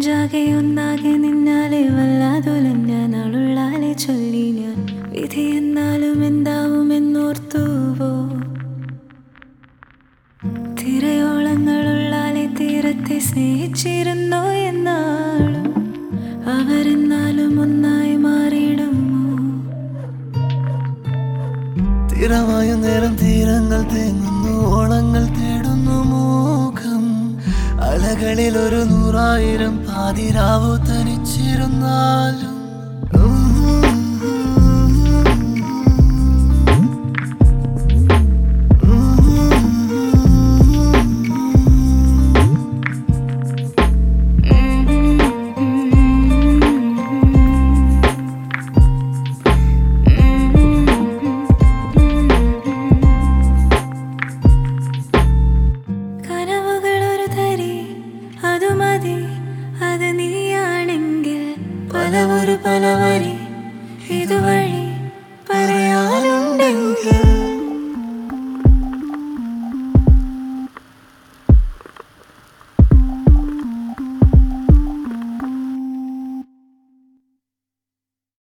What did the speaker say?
നെഞ്ചാകെ ഒന്നാകെ നിന്നാലെ വല്ലാതുലഞ്ഞ നാളുള്ളാലെ ചൊല്ലി ഞാൻ വിധി എന്നാലും എന്താവുമെന്നോർത്തുവോ തിരയോളങ്ങളുള്ളാലെ തീരത്തെ സ്നേഹിച്ചിരുന്നോ എന്നാളും അവരെന്നാലും ഒന്നായി മാറിയിടുമോ തീരമായ നേരം തീരങ്ങൾ തേങ്ങുന്നു ഓളങ്ങൾ തേടുന്നു മൂഖം അലകളിൽ ഒരു നൂറായിരം പാതിരാവു തനിച്ചിരുന്നാലും